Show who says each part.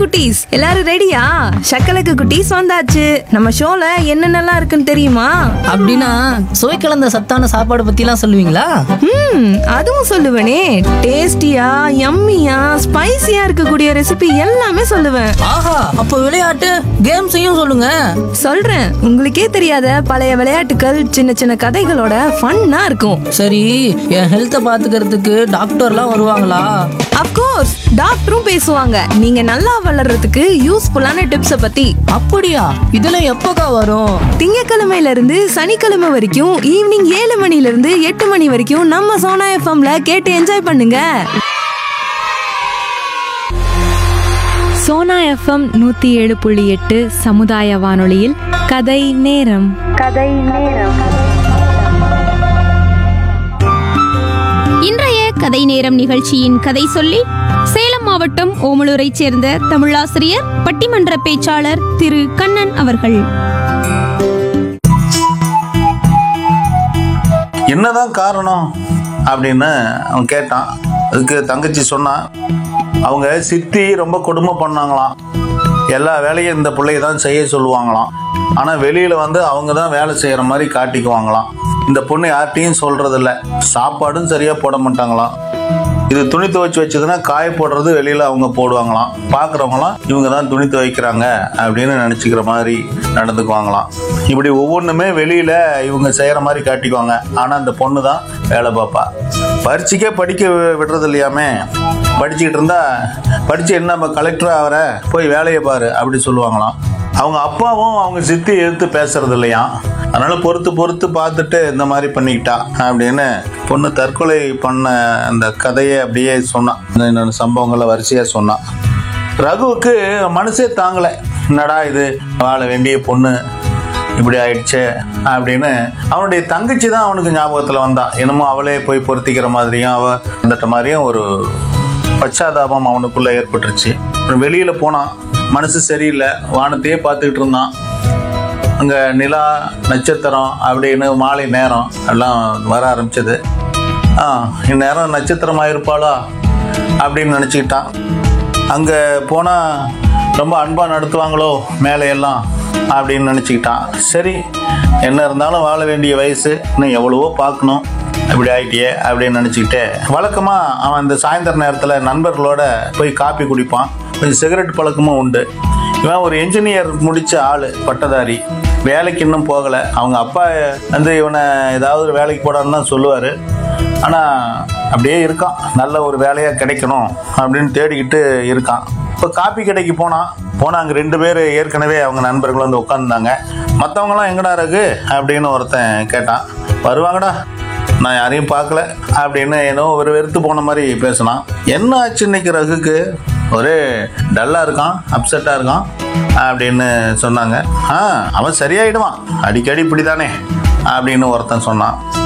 Speaker 1: குட்டீஸ் எல்லாரும் ரெடியா சக்கலக்கு குட்டீஸ் வந்தாச்சு நம்ம ஷோல என்னென்னலாம் இருக்குன்னு தெரியுமா
Speaker 2: அப்படின்னா சுவை கலந்த சத்தான சாப்பாடு பத்திலாம் சொல்லுவீங்களா
Speaker 1: ம் அதுவும் சொல்லுவேனே டேஸ்டியா யம்மியா ஸ்பைசியா இருக்கக்கூடிய ரெசிபி எல்லாமே சொல்லுவேன்
Speaker 2: ஆஹா அப்ப விளையாட்டு கேம்ஸையும் சொல்லுங்க
Speaker 1: சொல்றேன் உங்களுக்கே தெரியாத பழைய விளையாட்டுகள் சின்ன சின்ன கதைகளோட ஃபன்னா இருக்கும்
Speaker 2: சரி என் ஹெல்த்தை பாத்துக்கிறதுக்கு டாக்டர்லாம் வருவாங்களா
Speaker 1: அப்கோர்ஸ் டாக்டரும் பேசுவாங்க நீங்க நல்லா வளர்றதுக்கு யூஸ்ஃபுல்லான டிப்ஸ பத்தி
Speaker 2: அப்படியா இதெல்லாம் எப்போக்கா வரும்
Speaker 1: திங்கக்கிழமையில இருந்து சனிக்கிழமை வரைக்கும் ஈவினிங் ஏழு மணில இருந்து எட்டு மணி வரைக்கும் நம்ம சோனா எஃப்எம்ல கேட்டு என்ஜாய் பண்ணுங்க
Speaker 3: சோனா எஃப்எம் நூத்தி ஏழு புள்ளி எட்டு சமுதாய வானொலியில் கதை நேரம்
Speaker 4: இன்றைய கதை நேரம் நிகழ்ச்சியின் கதை சொல்லி சேலம் மாவட்டம் ஓமலூரைச் சேர்ந்த தமிழாசிரியர் பட்டிமன்ற பேச்சாளர் திரு கண்ணன் அவர்கள்
Speaker 5: என்னதான் காரணம் அப்படின்னு அவன் கேட்டான் அதுக்கு தங்கச்சி சொன்னான் அவங்க சித்தி ரொம்ப கொடுமை பண்ணாங்களாம் எல்லா வேலையும் இந்த பிள்ளைய தான் செய்ய சொல்லுவாங்களாம் ஆனால் வெளியில் வந்து அவங்க தான் வேலை செய்கிற மாதிரி காட்டிக்குவாங்களாம் இந்த பொண்ணு யார்கிட்டையும் சொல்கிறதில்ல சாப்பாடும் சரியாக போட மாட்டாங்களாம் இது துணி துவைச்சு வச்சதுன்னா காய போடுறது வெளியில் அவங்க போடுவாங்களாம் பார்க்குறவங்களாம் இவங்க தான் துணி துவைக்கிறாங்க அப்படின்னு நினச்சிக்கிற மாதிரி நடந்துக்குவாங்களாம் இப்படி ஒவ்வொன்றுமே வெளியில் இவங்க செய்கிற மாதிரி காட்டிக்குவாங்க ஆனால் அந்த பொண்ணு தான் வேலை பார்ப்பா பரீட்சைக்கே படிக்க வி- விடுறது இல்லையாமே படிச்சுக்கிட்டு இருந்தா படித்து என்ன நம்ம கலெக்டர் ஆகிற போய் வேலையை பாரு அப்படி சொல்லுவாங்களாம் அவங்க அப்பாவும் அவங்க சித்தி எதிர்த்து பேசுறது இல்லையாம் அதனால பொறுத்து பொறுத்து பார்த்துட்டு இந்த மாதிரி பண்ணிக்கிட்டா அப்படின்னு பொண்ணு தற்கொலை பண்ண அந்த கதையை அப்படியே சொன்னான் இந்த என்னென்ன சம்பவங்களை வரிசையாக சொன்னான் ரகுவுக்கு மனசே தாங்கலை என்னடா இது வாழ வேண்டிய பொண்ணு இப்படி ஆயிடுச்சே அப்படின்னு அவனுடைய தங்கச்சி தான் அவனுக்கு ஞாபகத்தில் வந்தான் என்னமோ அவளே போய் பொருத்திக்கிற மாதிரியும் அவ வந்துட்ட மாதிரியும் ஒரு பச்சாதாபம் அவனுக்குள்ள ஏற்பட்டுருச்சு அப்புறம் வெளியில போனான் மனசு சரியில்லை வானத்தையே பார்த்துக்கிட்டு இருந்தான் அங்கே நிலா நட்சத்திரம் அப்படின்னு மாலை நேரம் எல்லாம் வர ஆரம்பிச்சது ஆ இந்நேரம் நட்சத்திரமாக இருப்பாளா அப்படின்னு நினச்சிக்கிட்டான் அங்கே போனால் ரொம்ப அன்பாக நடத்துவாங்களோ மேலே எல்லாம் அப்படின்னு நினச்சிக்கிட்டான் சரி என்ன இருந்தாலும் வாழ வேண்டிய வயசு இன்னும் எவ்வளவோ பார்க்கணும் இப்படி ஆயிட்டியே அப்படின்னு நினச்சிக்கிட்டு வழக்கமாக அவன் இந்த சாயந்தர நேரத்தில் நண்பர்களோட போய் காப்பி குடிப்பான் கொஞ்சம் சிகரெட் பழக்கமும் உண்டு இவன் ஒரு என்ஜினியர் முடிச்ச ஆள் பட்டதாரி வேலைக்கு இன்னும் போகலை அவங்க அப்பா வந்து இவனை ஏதாவது ஒரு வேலைக்கு போடான்னு தான் சொல்லுவார் ஆனால் அப்படியே இருக்கான் நல்ல ஒரு வேலையாக கிடைக்கணும் அப்படின்னு தேடிக்கிட்டு இருக்கான் இப்போ காப்பி கடைக்கு போனான் போனால் அங்கே ரெண்டு பேர் ஏற்கனவே அவங்க நண்பர்கள் வந்து உட்காந்துருந்தாங்க மற்றவங்களாம் எங்கடா இருக்கு அப்படின்னு ஒருத்தன் கேட்டான் வருவாங்கடா நான் யாரையும் பார்க்கல அப்படின்னு ஏதோ ஒரு வெறுத்து போன மாதிரி பேசினான் என்ன ஆச்சு இன்னைக்கு ரகுக்கு ஒரே டல்லாக இருக்கான் அப்செட்டாக இருக்கான் அப்படின்னு சொன்னாங்க ஆ அவன் சரியாயிடுவான் அடிக்கடி இப்படி தானே அப்படின்னு ஒருத்தன் சொன்னான்